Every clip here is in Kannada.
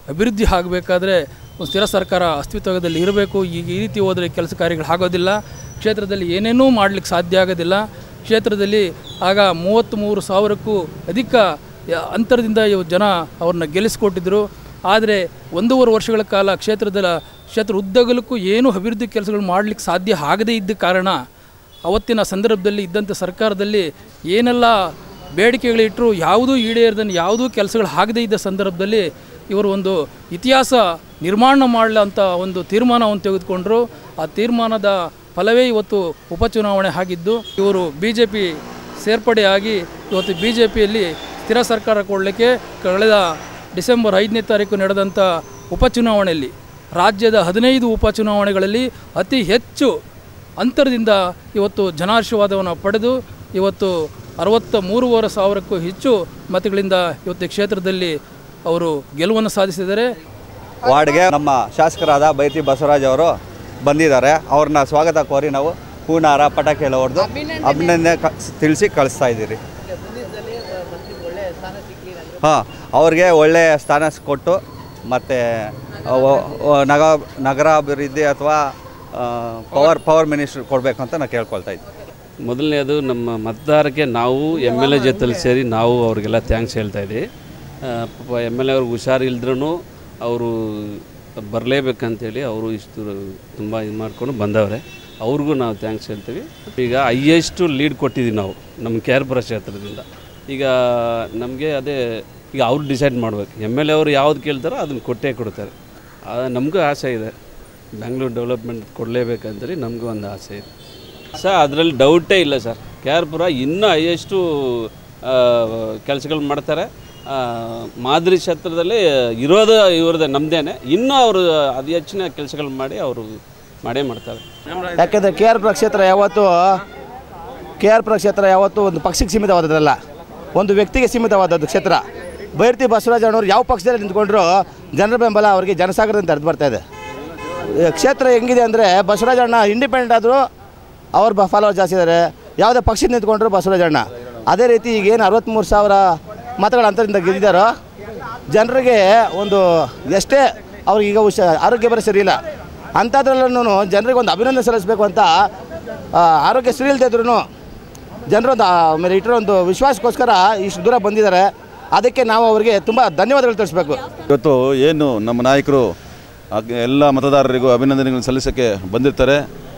ಅಭಿವೃದ್ಧಿ ಆಗಬೇಕಾದ್ರೆ ಒಂದು ಸ್ಥಿರ ಸರ್ಕಾರ ಅಸ್ತಿತ್ವದಲ್ಲಿ ಇರಬೇಕು ಈಗ ಈ ರೀತಿ ಹೋದರೆ ಕೆಲಸ ಕಾರ್ಯಗಳು ಆಗೋದಿಲ್ಲ ಕ್ಷೇತ್ರದಲ್ಲಿ ಏನೇನೂ ಮಾಡಲಿಕ್ಕೆ ಸಾಧ್ಯ ಆಗೋದಿಲ್ಲ ಕ್ಷೇತ್ರದಲ್ಲಿ ಆಗ ಮೂವತ್ತ್ಮೂರು ಸಾವಿರಕ್ಕೂ ಅಧಿಕ ಯ- ಅಂತರದಿಂದ ಇವ್ ಜನ ಅವ್ರನ್ನ ಗೆಲ್ಲಿಸ್ಕೊಟ್ಟಿದ್ರು ಆದರೆ ಒಂದೂವರೆ ವರ್ಷಗಳ ಕಾಲ ಕ್ಷೇತ್ರದ ಕ್ಷೇತ್ರ ಉದ್ದಗಲಕ್ಕೂ ಏನೂ ಅಭಿವೃದ್ಧಿ ಕೆಲಸಗಳು ಮಾಡಲಿಕ್ಕೆ ಸಾಧ್ಯ ಆಗದೇ ಇದ್ದ ಕಾರಣ ಅವತ್ತಿನ ಸಂದರ್ಭದಲ್ಲಿ ಇದ್ದಂಥ ಸರ್ಕಾರದಲ್ಲಿ ಏನೆಲ್ಲ ಬೇಡಿಕೆಗಳಿಟ್ಟರು ಯಾವುದೂ ಈಡೇರದನ್ನು ಯಾವುದೂ ಕೆಲಸಗಳು ಆಗದೇ ಇದ್ದ ಸಂದರ್ಭದಲ್ಲಿ ಇವರು ಒಂದು ಇತಿಹಾಸ ನಿರ್ಮಾಣ ಮಾಡಲ ಅಂತ ಒಂದು ತೀರ್ಮಾನವನ್ನು ತೆಗೆದುಕೊಂಡರು ಆ ತೀರ್ಮಾನದ ಫಲವೇ ಇವತ್ತು ಉಪಚುನಾವಣೆ ಆಗಿದ್ದು ಇವರು ಬಿ ಜೆ ಪಿ ಸೇರ್ಪಡೆಯಾಗಿ ಇವತ್ತು ಬಿ ಜೆ ಪಿಯಲ್ಲಿ ಸ್ಥಿರ ಸರ್ಕಾರ ಕೊಡಲಿಕ್ಕೆ ಕಳೆದ ಡಿಸೆಂಬರ್ ಐದನೇ ತಾರೀಕು ನಡೆದಂಥ ಉಪಚುನಾವಣೆಯಲ್ಲಿ ರಾಜ್ಯದ ಹದಿನೈದು ಉಪಚುನಾವಣೆಗಳಲ್ಲಿ ಅತಿ ಹೆಚ್ಚು ಅಂತರದಿಂದ ಇವತ್ತು ಜನಾಶೀರ್ವಾದವನ್ನು ಪಡೆದು ಇವತ್ತು ಅರವತ್ತ ಮೂರುವರೆ ಸಾವಿರಕ್ಕೂ ಹೆಚ್ಚು ಮತಗಳಿಂದ ಇವತ್ತು ಈ ಕ್ಷೇತ್ರದಲ್ಲಿ ಅವರು ಗೆಲುವನ್ನು ಸಾಧಿಸಿದ್ದಾರೆ ವಾರ್ಡ್ಗೆ ನಮ್ಮ ಶಾಸಕರಾದ ಬೈತಿ ಬಸವರಾಜ್ ಅವರು ಬಂದಿದ್ದಾರೆ ಅವ್ರನ್ನ ಸ್ವಾಗತ ಕೋರಿ ನಾವು ಹೂನಾರ ಪಟಾಕಿ ಎಲ್ಲ ಹೊಡೆದು ಅಭಿನಂದನೆ ಕ ತಿಳಿಸಿ ಕಳಿಸ್ತಾ ಇದ್ದೀರಿ ಹಾಂ ಅವ್ರಿಗೆ ಒಳ್ಳೆಯ ಸ್ಥಾನ ಕೊಟ್ಟು ಮತ್ತು ನಗ ನಗರಾಭಿವೃದ್ಧಿ ಅಥವಾ ಪವರ್ ಪವರ್ ಮಿನಿಸ್ಟ್ರ್ ಕೊಡಬೇಕು ಅಂತ ನಾನು ಕೇಳ್ಕೊಳ್ತಾ ಇದ್ದೀನಿ ಮೊದಲನೇದು ನಮ್ಮ ಮತದಾರಕ್ಕೆ ನಾವು ಎಮ್ ಎಲ್ ಎ ಜೊತೆಲಿ ಸೇರಿ ನಾವು ಅವ್ರಿಗೆಲ್ಲ ಥ್ಯಾಂಕ್ಸ್ ಹೇಳ್ತಾ ಇದ್ದೀವಿ ಆ, ಪಾಪ ಎಮ್ ಎಲ್ ಎ ಅವ್ರಿಗೆ ಹುಷಾರಿಲ್ದ್ರೂ ಅವರು ಬರಲೇಬೇಕಂತೇಳಿ ಅವರು ಇಷ್ಟು ತುಂಬ ಇದು ಮಾಡ್ಕೊಂಡು ಬಂದವ್ರೆ ಅವ್ರಿಗೂ ನಾವು ಥ್ಯಾಂಕ್ಸ್ ಹೇಳ್ತೀವಿ ಈಗ ಹೈಯೆಸ್ಟು ಲೀಡ್ ಕೊಟ್ಟಿದ್ದೀವಿ ನಾವು ನಮ್ಮ ಕೆ ಆರ್ ಪುರ ಕ್ಷೇತ್ರದಿಂದ ಈಗ ನಮಗೆ ಅದೇ ಈಗ ಅವ್ರು ಡಿಸೈಡ್ ಮಾಡ್ಬೇಕು ಎಮ್ ಎಲ್ ಎ ಅವರು ಯಾವ್ದು ಕೇಳ್ತಾರೋ ಅದನ್ನು ಕೊಟ್ಟೇ ಕೊಡ್ತಾರೆ ಆ, ನಮಗೂ ಆಸೆ ಇದೆ ಬೆಂಗಳೂರು ಡೆವಲಪ್ಮೆಂಟ್ ಕೊಡಲೇಬೇಕಂತೇಳಿ ನಮಗೂ ಒಂದು ಆಸೆ ಇದೆ ಸರ್ ಅದರಲ್ಲಿ ಡೌಟೇ ಇಲ್ಲ ಸರ್ ಕೆ ಆರ್ ಪುರ ಇನ್ನೂ ಹೈಯೆಸ್ಟು ಕೆಲಸಗಳು ಮಾಡ್ತಾರೆ ಆ, ಮಾದರಿ ಕ್ಷೇತ್ರದಲ್ಲಿ ಇರೋದು ಇವ್ರದ್ದು ನಮ್ಮದೇನೆ ಇನ್ನೂ ಅವರು ಅದು ಹೆಚ್ಚಿನ ಕೆಲಸಗಳು ಮಾಡಿ ಅವರು ಮಾಡೇ ಮಾಡ್ತಾರೆ ಯಾಕೆಂದರೆ ಕೆ ಆರ್ ಪುರ ಕ್ಷೇತ್ರ ಯಾವತ್ತೂ ಕೆ ಆರ್ ಪುರ ಕ್ಷೇತ್ರ ಯಾವತ್ತೂ ಒಂದು ಪಕ್ಷಕ್ಕೆ ಸೀಮಿತವಾದದ್ದಲ್ಲ ಒಂದು ವ್ಯಕ್ತಿಗೆ ಸೀಮಿತವಾದದ್ದು ಕ್ಷೇತ್ರ ಬೈರ್ತಿ ಬಸವರಾಜ ಅಣ್ಣವ್ರು ಯಾವ ಪಕ್ಷದಲ್ಲಿ ನಿಂತ್ಕೊಂಡ್ರು ಜನರ ಬೆಂಬಲ ಅವರಿಗೆ ಜನಸಾಗರದಿಂದ ಹರಿದು ಬರ್ತಾ ಇದೆ ಈ ಕ್ಷೇತ್ರ ಹೆಂಗಿದೆ ಅಂದರೆ ಬಸವರಾಜ ಅಣ್ಣ ಇಂಡಿಪೆಂಡೆಂಟ್ ಆದರೂ ಅವ್ರ ಬ ಫಾಲೋವರ್ ಜಾಸ್ತಿ ಇದ್ದಾರೆ ಯಾವುದೇ ಪಕ್ಷದ ನಿಂತ್ಕೊಂಡ್ರು ಬಸವರಾಜ ಅಣ್ಣ ಅದೇ ರೀತಿ ಈಗೇನು ಅರವತ್ತ್ಮೂರು ಸಾವಿರ ಮತಗಳ ಅಂತರದಿಂದ ಗೆದ್ದಿದ್ದಾರೋ ಜನರಿಗೆ ಒಂದು ಎಷ್ಟೇ ಅವ್ರಿಗೆ ಈಗ ಹುಷ ಆರೋಗ್ಯ ಬರ ಸರಿ ಇಲ್ಲ ಅಂಥದ್ರಲ್ಲೂ ಜನರಿಗೆ ಒಂದು ಅಭಿನಂದನೆ ಸಲ್ಲಿಸಬೇಕು ಅಂತ ಆ, ಆರೋಗ್ಯ ಸರಿ ಇಲ್ಲದೆ ಇದ್ರೂ ಜನರೊಂದು ಆಮೇಲೆ ಇಟ್ಟಿರೋ ಒಂದು ವಿಶ್ವಾಸಕ್ಕೋಸ್ಕರ ಇಷ್ಟು ದೂರ ಬಂದಿದ್ದಾರೆ ಅದಕ್ಕೆ ನಾವು ಅವರಿಗೆ ತುಂಬ ಧನ್ಯವಾದಗಳು ತಿಳಿಸ್ಬೇಕು ಇವತ್ತು ಏನು ನಮ್ಮ ನಾಯಕರು ಆಗ್- ಎಲ್ಲ ಮತದಾರರಿಗೂ ಅಭಿನಂದನೆಗಳನ್ನು ಸಲ್ಲಿಸೋಕ್ಕೆ ಬಂದಿರ್ತಾರೆ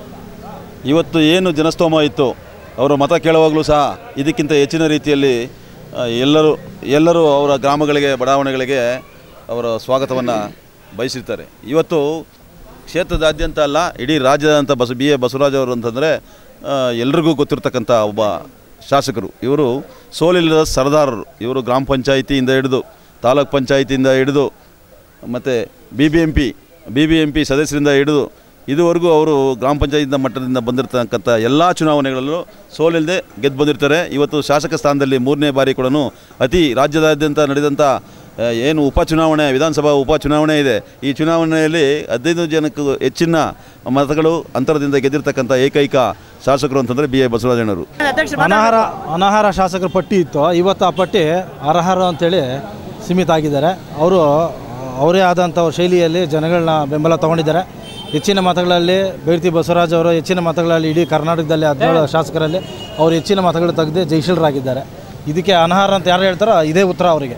ಇವತ್ತು ಏನು ಜನಸ್ತೋಮ ಇತ್ತು ಅವರು ಮತ ಕೇಳುವಾಗಲೂ ಸಹ ಇದಕ್ಕಿಂತ ಹೆಚ್ಚಿನ ರೀತಿಯಲ್ಲಿ ಆ, ಎಲ್ಲರೂ ಎಲ್ಲರೂ ಅವರ ಗ್ರಾಮಗಳಿಗೆ ಬಡಾವಣೆಗಳಿಗೆ ಅವರ ಸ್ವಾಗತವನ್ನು ಬಯಸಿರ್ತಾರೆ ಇವತ್ತು ಕ್ಷೇತ್ರದಾದ್ಯಂತ ಅಲ್ಲ ಇಡೀ ರಾಜ್ಯದಂತ ಬಸ ಬಿ ಎ ಬಸವರಾಜ್ ಅವರು ಅಂತಂದರೆ ಎಲ್ರಿಗೂ ಗೊತ್ತಿರ್ತಕ್ಕಂಥ ಒಬ್ಬ ಶಾಸಕರು ಇವರು ಸೋಲಿಲ್ಲದ ಸರದಾರರು ಇವರು ಗ್ರಾಮ ಪಂಚಾಯಿತಿಯಿಂದ ಹಿಡಿದು ತಾಲೂಕ್ ಪಂಚಾಯಿತಿಯಿಂದ ಹಿಡಿದು ಮತ್ತು B B M P B B M P ಸದಸ್ಯರಿಂದ ಹಿಡಿದು ಇದುವರೆಗೂ ಅವರು ಗ್ರಾಮ ಪಂಚಾಯತಿಂದ ಮಟ್ಟದಿಂದ ಬಂದಿರತಕ್ಕಂಥ ಎಲ್ಲ ಚುನಾವಣೆಗಳಲ್ಲೂ ಸೋಲಿಲ್ಲದೆ ಗೆದ್ದು ಬಂದಿರ್ತಾರೆ ಇವತ್ತು ಶಾಸಕ ಸ್ಥಾನದಲ್ಲಿ ಮೂರನೇ ಬಾರಿ ಕೂಡ ಅತಿ ರಾಜ್ಯದಾದ್ಯಂತ ನಡೆದಂಥ ಆ, ಏನು ಉಪಚುನಾವಣೆ ವಿಧಾನಸಭಾ ಉಪಚುನಾವಣೆ ಇದೆ ಈ ಚುನಾವಣೆಯಲ್ಲಿ ಹದಿನೈದು ಜನಕ್ಕೂ ಹೆಚ್ಚಿನ ಮತಗಳು ಅಂತರದಿಂದ ಗೆದ್ದಿರ್ತಕ್ಕಂಥ ಏಕೈಕ ಶಾಸಕರು ಅಂತಂದರೆ ಬಿ ಎ ಬಸವರಾಜಣ್ಣವರು ಅನರ್ಹ ಅನರ್ಹ ಶಾಸಕರ ಪಟ್ಟಿ ಇತ್ತು ಇವತ್ತು ಆ ಪಟ್ಟಿ ಅರ್ಹರು ಅಂತೇಳಿ ಸೀಮಿತ ಆಗಿದ್ದಾರೆ ಅವರು ಅವರೇ ಆದಂಥ ಅವ್ರ ಶೈಲಿಯಲ್ಲಿ ಜನಗಳನ್ನ ಬೆಂಬಲ ತೊಗೊಂಡಿದ್ದಾರೆ ಹೆಚ್ಚಿನ ಮತಗಳಲ್ಲಿ ಬೈರ್ತಿ ಬಸವರಾಜ್ ಅವರು ಹೆಚ್ಚಿನ ಮತಗಳಲ್ಲಿ ಇಡೀ ಕರ್ನಾಟಕದಲ್ಲಿ ಹದಿನೇಳು ಶಾಸಕರಲ್ಲಿ ಅವರು ಹೆಚ್ಚಿನ ಮತಗಳು ತೆಗೆದು ಜಯಶೀಲರಾಗಿದ್ದಾರೆ ಇದಕ್ಕೆ ಅನರ್ಹ ಅಂತ ಯಾರು ಹೇಳ್ತಾರೋ ಇದೇ ಉತ್ತರ ಅವರಿಗೆ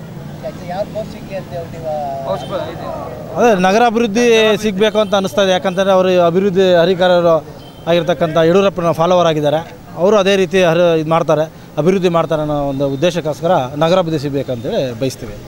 ಅದೇ ನಗರಾಭಿವೃದ್ಧಿ ಸಿಗಬೇಕು ಅಂತ ಅನಿಸ್ತಾ ಇದೆ ಯಾಕಂತಂದರೆ ಅವರು ಅಭಿವೃದ್ಧಿ ಹರಿಕಾರರು ಆಗಿರ್ತಕ್ಕಂಥ ಯಡಿಯೂರಪ್ಪನ ಫಾಲೋವರ್ ಆಗಿದ್ದಾರೆ ಅವರು ಅದೇ ರೀತಿ ಹರಿ ಇದು ಮಾಡ್ತಾರೆ ಅಭಿವೃದ್ಧಿ ಮಾಡ್ತಾರೆ ಅನ್ನೋ ಒಂದು ಉದ್ದೇಶಕ್ಕೋಸ್ಕರ ನಗರಾಭಿವೃದ್ಧಿ ಸಿಗಬೇಕಂತೇಳಿ ಬಯಸ್ತೀವಿ